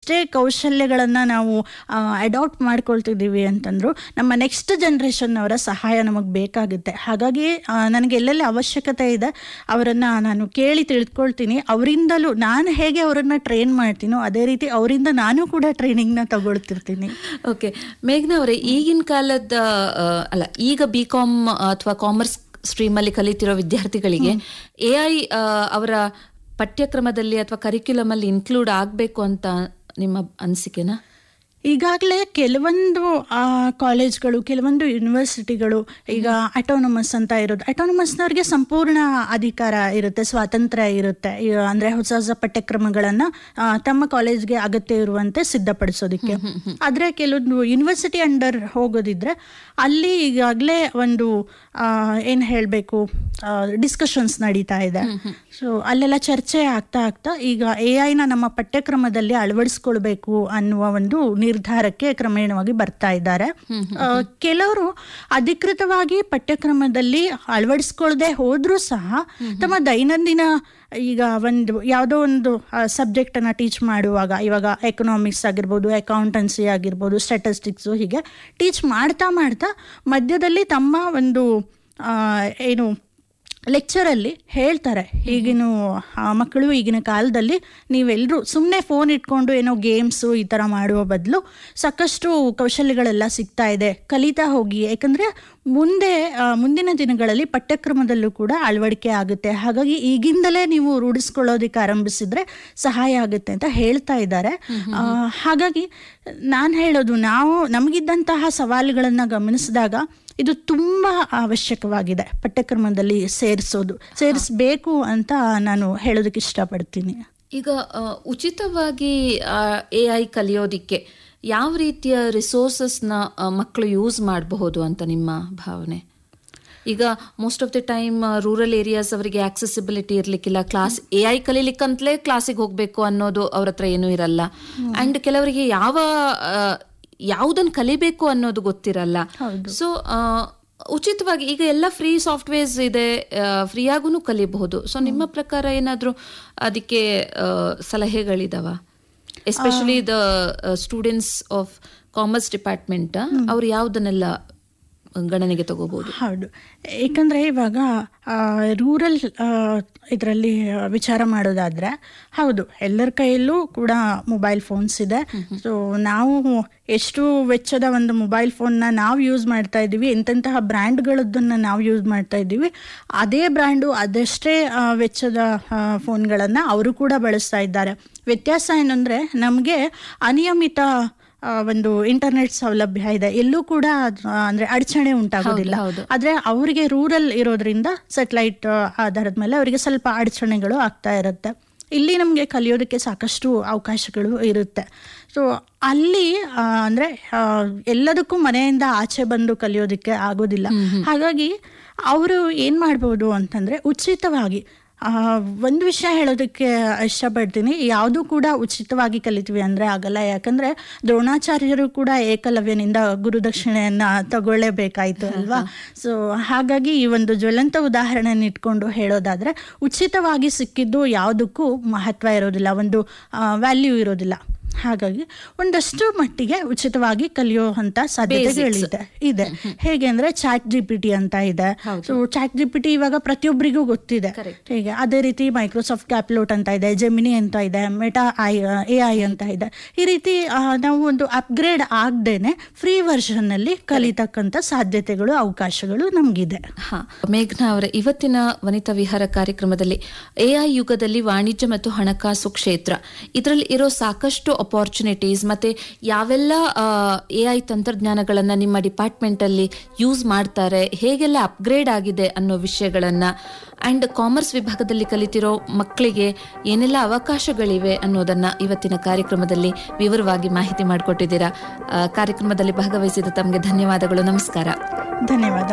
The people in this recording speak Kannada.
ಎಷ್ಟೇ ಕೌಶಲ್ಯಗಳನ್ನು ನಾವು ಅಡಾಪ್ಟ್ ಮಾಡ್ಕೊಳ್ತಿದ್ದೀವಿ ಅಂತಂದ್ರು ನಮ್ಮ ನೆಕ್ಸ್ಟ್ ಜನ್ರೇಷನ್ನವರ ಸಹಾಯ ನಮಗೆ ಬೇಕಾಗುತ್ತೆ ಹಾಗಾಗಿ ಆ, ನನಗೆ ಎಲ್ಲೆಲ್ಲಿ ಅವಶ್ಯಕತೆ ಇದೆ ಅವರನ್ನು ನಾನು ಕೇಳಿ ತಿಳ್ಕೊಳ್ತೀನಿ ಅವರಿಂದಲೂ ನಾನು ಹೇಗೆ ಅವರನ್ನು ಟ್ರೈನ್ ಮಾಡ್ತೀನೋ ಅದೇ ರೀತಿ ಅವರಿಂದ ನಾನು ಕೂಡ ಟ್ರೈನಿಂಗ್ನ ತಗೊಳ್ತಿರ್ತೀನಿ ಓಕೆ ಮೇಘ್ನಾ ಅವರೇ ಈಗಿನ ಕಾಲದ ಆ, ಅಲ್ಲ ಈಗ ಬಿ ಕಾಮ್ ಅಥವಾ ಕಾಮರ್ಸ್ ಸ್ಟ್ರೀಮ್ ಅಲ್ಲಿ ಕಲಿತಿರೋ ವಿದ್ಯಾರ್ಥಿಗಳಿಗೆ ಎ ಐ ಅವರ ಪಠ್ಯಕ್ರಮದಲ್ಲಿ ಅಥವಾ ಕರಿಕ್ಯುಲಮ್ ಅಲ್ಲಿ ಇನ್ಕ್ಲೂಡ್ ಆಗಬೇಕು ಅಂತ ನಿಮ್ಮ ಅನಿಸಿಕೆನಾ ಈಗಾಗಲೇ ಕೆಲವೊಂದು ಆ, ಕಾಲೇಜ್ಗಳು ಕೆಲವೊಂದು ಯೂನಿವರ್ಸಿಟಿಗಳು ಈಗ ಅಟೋನಮಸ್ ಅಂತ ಇರೋದು ಅಟೋನಮಸ್ನವ್ರಿಗೆ ಸಂಪೂರ್ಣ ಅಧಿಕಾರ ಇರುತ್ತೆ ಸ್ವಾತಂತ್ರ್ಯ ಇರುತ್ತೆ ಈ, ಅಂದ್ರೆ ಹೊಸ ಹೊಸ ಪಠ್ಯಕ್ರಮಗಳನ್ನು ತಮ್ಮ ಕಾಲೇಜ್ಗೆ ಅಗತ್ಯ ಇರುವಂತೆ ಸಿದ್ಧಪಡಿಸೋದಕ್ಕೆ ಆದರೆ ಕೆಲವೊಂದು ಯೂನಿವರ್ಸಿಟಿ ಅಂಡರ್ ಹೋಗೋದಿದ್ರೆ ಅಲ್ಲಿ ಈಗಾಗಲೇ ಒಂದು ಏನು ಹೇಳಬೇಕು ಡಿಸ್ಕಷನ್ಸ್ ನಡೀತಾ ಇದೆ ಸೊ ಅಲ್ಲೆಲ್ಲ ಚರ್ಚೆ ಆಗ್ತಾ ಆಗ್ತಾ ಈಗ ಎ ಐನ ನಮ್ಮ ಪಠ್ಯಕ್ರಮದಲ್ಲಿ ಅಳವಡಿಸ್ಕೊಳ್ಬೇಕು ಅನ್ನುವ ಒಂದು ನಿರ್ಧಾರಕ್ಕೆ ಕ್ರಮೇಣವಾಗಿ ಬರ್ತಾ ಇದ್ದಾರೆ ಆ, ಕೆಲವರು ಅಧಿಕೃತವಾಗಿ ಪಠ್ಯಕ್ರಮದಲ್ಲಿ ಅಳವಡಿಸ್ಕೊಳ್ದೆ ಹೋದ್ರೂ ಸಹ ತಮ್ಮ ದೈನಂದಿನ ಈಗ ಒಂದು ಯಾವುದೋ ಒಂದು ಸಬ್ಜೆಕ್ಟ್ ಅನ್ನ ಟೀಚ್ ಮಾಡುವಾಗ ಇವಾಗ ಎಕನಾಮಿಕ್ಸ್ ಆಗಿರ್ಬೋದು ಅಕೌಂಟೆನ್ಸಿ ಆಗಿರ್ಬೋದು ಸ್ಟ್ಯಾಟಿಸ್ಟಿಕ್ಸು ಹೀಗೆ ಟೀಚ್ ಮಾಡ್ತಾ ಮಾಡ್ತಾ ಮಧ್ಯದಲ್ಲಿ ತಮ್ಮ ಒಂದು ಆ, ಏನು ಲೆಕ್ಚರಲ್ಲಿ ಹೇಳ್ತಾರೆ ಈಗಿನ ಆ, ಮಕ್ಕಳು ಈಗಿನ ಕಾಲದಲ್ಲಿ ನೀವೆಲ್ಲರೂ ಸುಮ್ಮನೆ ಫೋನ್ ಇಟ್ಕೊಂಡು ಏನೋ ಗೇಮ್ಸು ಈ ಥರ ಮಾಡುವ ಬದಲು ಸಾಕಷ್ಟು ಕೌಶಲ್ಯಗಳೆಲ್ಲ ಸಿಗ್ತಾ ಇದೆ ಕಲಿತಾ ಹೋಗಿ ಯಾಕಂದರೆ ಮುಂದೆ ಆ, ಮುಂದಿನ ದಿನಗಳಲ್ಲಿ ಪಠ್ಯಕ್ರಮದಲ್ಲೂ ಕೂಡ ಅಳವಡಿಕೆ ಆಗುತ್ತೆ ಹಾಗಾಗಿ ಈಗಿಂದಲೇ ನೀವು ರೂಢಿಸ್ಕೊಳ್ಳೋದಕ್ಕೆ ಆರಂಭಿಸಿದ್ರೆ ಸಹಾಯ ಆಗುತ್ತೆ ಅಂತ ಹೇಳ್ತಾ ಇದ್ದಾರೆ ಆ, ಹಾಗಾಗಿ ನಾನು ಹೇಳೋದು ನಾವು ನಮಗಿದ್ದಂತಹ ಸವಾಲುಗಳನ್ನು ಗಮನಿಸಿದಾಗ ಇದು ತುಂಬ ಅವಶ್ಯಕವಾಗಿದೆ ಪಠ್ಯಕ್ರಮದಲ್ಲಿ ಸೇರಿಸೋದು ಸೇರಿಸಬೇಕು ಅಂತ ನಾನು ಹೇಳೋದಕ್ಕೆ ಇಷ್ಟಪಡ್ತೀನಿ ಈಗ ಆ, ಉಚಿತವಾಗಿ ಎ ಐ ಕಲಿಯೋದಿಕ್ಕೆ ಯಾವ ರೀತಿಯ ರಿಸೋರ್ಸಸ್ನ ಮಕ್ಕಳು ಯೂಸ್ ಮಾಡಬಹುದು ಅಂತ ನಿಮ್ಮ ಭಾವನೆ ಈಗ most of the time rural areas ಅವರಿಗೆ ಆಕ್ಸೆಸಿಬಿಲಿಟಿ ಇರ್ಲಿಕ್ಕಿಲ್ಲ ಕ್ಲಾಸ್ ಎ ಐ ಕಲೀಲಿಕ್ಕಂತಲೇ ಕ್ಲಾಸಿಗೆ ಹೋಗ್ಬೇಕು ಅನ್ನೋದು ಅವ್ರ ಹತ್ರ ಏನೂ ಇರಲ್ಲ ಅಂಡ್ ಕೆಲವರಿಗೆ ಯಾವ ಯಾವುದನ್ನು ಕಲಿಬೇಕು ಅನ್ನೋದು ಗೊತ್ತಿರಲ್ಲ ಸೊ ಉಚಿತವಾಗಿ ಈಗ ಎಲ್ಲ ಫ್ರೀ ಸಾಫ್ಟ್ವೇರ್ಸ್ ಇದೆ ಫ್ರೀ ಆಗೂ ಕಲಿಬಹುದು ಸೊ ನಿಮ್ಮ ಪ್ರಕಾರ ಏನಾದರೂ ಅದಕ್ಕೆ ಆ, ಸಲಹೆಗಳಿದಾವ especially the students of commerce department ಅವ್ರು ಯಾವುದನ್ನೆಲ್ಲ ಗಣನೆಗೆ ತಗೋಬಹುದು ಹೌದು ಏಕೆಂದರೆ ಇವಾಗ ರೂರಲ್ ಇದರಲ್ಲಿ ವಿಚಾರ ಮಾಡೋದಾದರೆ ಹೌದು ಎಲ್ಲರ ಕೈಯಲ್ಲೂ ಕೂಡ ಮೊಬೈಲ್ ಫೋನ್ಸ್ ಇದೆ ಸೊ ನಾವು ಎಷ್ಟು ವೆಚ್ಚದ ಒಂದು ಮೊಬೈಲ್ ಫೋನ್ನ ನಾವು ಯೂಸ್ ಮಾಡ್ತಾ ಇದ್ದೀವಿ ಎಂತೆಂತಹ ಬ್ರ್ಯಾಂಡ್ಗಳದ್ದನ್ನು ನಾವು ಯೂಸ್ ಮಾಡ್ತಾ ಇದ್ದೀವಿ ಅದೇ ಬ್ರ್ಯಾಂಡು ಅದಷ್ಟೇ ಆ, ವೆಚ್ಚದ ಫೋನ್ಗಳನ್ನು ಅವರು ಕೂಡ ಬಳಸ್ತಾ ಇದ್ದಾರೆ ವ್ಯತ್ಯಾಸ ಏನಂದರೆ ನಮಗೆ ಅನಿಯಮಿತ ಆ, ಒಂದು ಇಂಟರ್ನೆಟ್ ಸೌಲಭ್ಯ ಇದೆ ಎಲ್ಲೂ ಕೂಡ ಆ, ಅಂದ್ರೆ ಅಡಚಣೆ ಉಂಟಾಗೋದಿಲ್ಲ ಹೌದು. ಆದ್ರೆ ಅವರಿಗೆ ರೂರಲ್ ಇರೋದ್ರಿಂದ ಸೆಟಲೈಟ್ ಆಧಾರದ ಮೇಲೆ ಅವರಿಗೆ ಸ್ವಲ್ಪ ಅಡಚಣೆಗಳು ಆಗ್ತಾ ಇರುತ್ತೆ ಇಲ್ಲಿ ನಮಗೆ ಕಲಿಯೋದಕ್ಕೆ ಸಾಕಷ್ಟು ಅವಕಾಶಗಳು ಇರುತ್ತೆ ಸೊ ಅಲ್ಲಿ ಆ, ಅಂದ್ರೆ ಆ, ಎಲ್ಲದಕ್ಕೂ ಮನೆಯಿಂದ ಆಚೆ ಬಂದು ಕಲಿಯೋದಕ್ಕೆ ಆಗೋದಿಲ್ಲ ಹಾಗಾಗಿ ಅವರು ಏನ್ ಮಾಡ್ಬೋದು ಅಂತಂದ್ರೆ ಉಚಿತವಾಗಿ ಆ, ಒಂದು ವಿಷಯ ಹೇಳೋದಕ್ಕೆ ಇಷ್ಟಪಡ್ತೀನಿ ಯಾವುದು ಕೂಡ ಉಚಿತವಾಗಿ ಕಲಿತೀವಿ ಅಂದರೆ ಆಗಲ್ಲ ಯಾಕಂದರೆ ದ್ರೋಣಾಚಾರ್ಯರು ಕೂಡ ಏಕಲವ್ಯನಿಂದ ಗುರುದಕ್ಷಿಣೆಯನ್ನು ತಗೊಳ್ಳೇಬೇಕಾಯಿತು ಅಲ್ವಾ ಸೊ ಹಾಗಾಗಿ ಈ ಒಂದು ಜ್ವಲಂತ ಉದಾಹರಣೆನ ಇಟ್ಕೊಂಡು ಹೇಳೋದಾದರೆ ಉಚಿತವಾಗಿ ಸಿಕ್ಕಿದ್ದು ಯಾವುದಕ್ಕೂ ಮಹತ್ವ ಇರೋದಿಲ್ಲ ಒಂದು ವ್ಯಾಲ್ಯೂ ಇರೋದಿಲ್ಲ ಹಾಗಾಗಿ ಒಂದಷ್ಟು ಮಟ್ಟಿಗೆ ಉಚಿತವಾಗಿ ಕಲಿಯುವಂತ ಸಾಧ್ಯತೆಗಳಿದೆ ಇದೆ ಹೇಗೆ ಅಂದ್ರೆ ಚಾಟ್ ಜಿ ಪಿ ಟಿ ಅಂತ ಇದೆ so chat G P T ಇವಾಗ ಪ್ರತಿಯೊಬ್ಬರಿಗೂ ಗೊತ್ತಿದೆ ಹೀಗೆ ಅದೇ ರೀತಿ ಮೈಕ್ರೋಸಾಫ್ಟ್ ಕ್ಯಾಪ್ಲೋಟ್ ಅಂತ ಇದೆ ಜೆಮಿನಿ ಅಂತ ಇದೆ ಮೆಟಾ ಐ ಎ ಐ ಅಂತ ಇದೆ ಈ ರೀತಿ ಆ, ನಾವು ಒಂದು ಅಪ್ಗ್ರೇಡ್ ಆಗದೇನೆ ಫ್ರೀ ವರ್ಷನ್ ಅಲ್ಲಿ ಕಲಿತಕ್ಕಂತ ಸಾಧ್ಯತೆಗಳು ಅವಕಾಶಗಳು ನಮಗಿದೆ ಹಾ ಮೇಘ್ನಾ ಅವರ ಇವತ್ತಿನ ವನಿತಾ ವಿಹಾರ ಕಾರ್ಯಕ್ರಮದಲ್ಲಿ ಎಐ ಯುಗದಲ್ಲಿ ವಾಣಿಜ್ಯ ಮತ್ತು ಹಣಕಾಸು ಕ್ಷೇತ್ರ ಇದರಲ್ಲಿ ಇರೋ ಸಾಕಷ್ಟು ಅಪಾರ್ಚುನಿಟೀಸ್ ಮತ್ತೆ ಯಾವೆಲ್ಲ ಎ ಐ ತಂತ್ರಜ್ಞಾನಗಳನ್ನ ನಿಮ್ಮ ಡಿಪಾರ್ಟ್ಮೆಂಟ್ ಅಲ್ಲಿ ಯೂಸ್ ಮಾಡ್ತಾರೆ ಹೇಗೆಲ್ಲ ಅಪ್ಗ್ರೇಡ್ ಆಗಿದೆ ಅನ್ನೋ ವಿಷಯಗಳನ್ನ ಅಂಡ್ ಕಾಮರ್ಸ್ ವಿಭಾಗದಲ್ಲಿ ಕಲಿತಿರೋ ಮಕ್ಕಳಿಗೆ ಏನೆಲ್ಲ ಅವಕಾಶಗಳಿವೆ ಅನ್ನೋದನ್ನ ಇವತ್ತಿನ ಕಾರ್ಯಕ್ರಮದಲ್ಲಿ ವಿವರವಾಗಿ ಮಾಹಿತಿ ಮಾಡಿಕೊಟ್ಟಿದ್ದೀರಾ ಆ, ಕಾರ್ಯಕ್ರಮದಲ್ಲಿ ಭಾಗವಹಿಸಿದ ತಮಗೆ ಧನ್ಯವಾದಗಳು ನಮಸ್ಕಾರ ಧನ್ಯವಾದ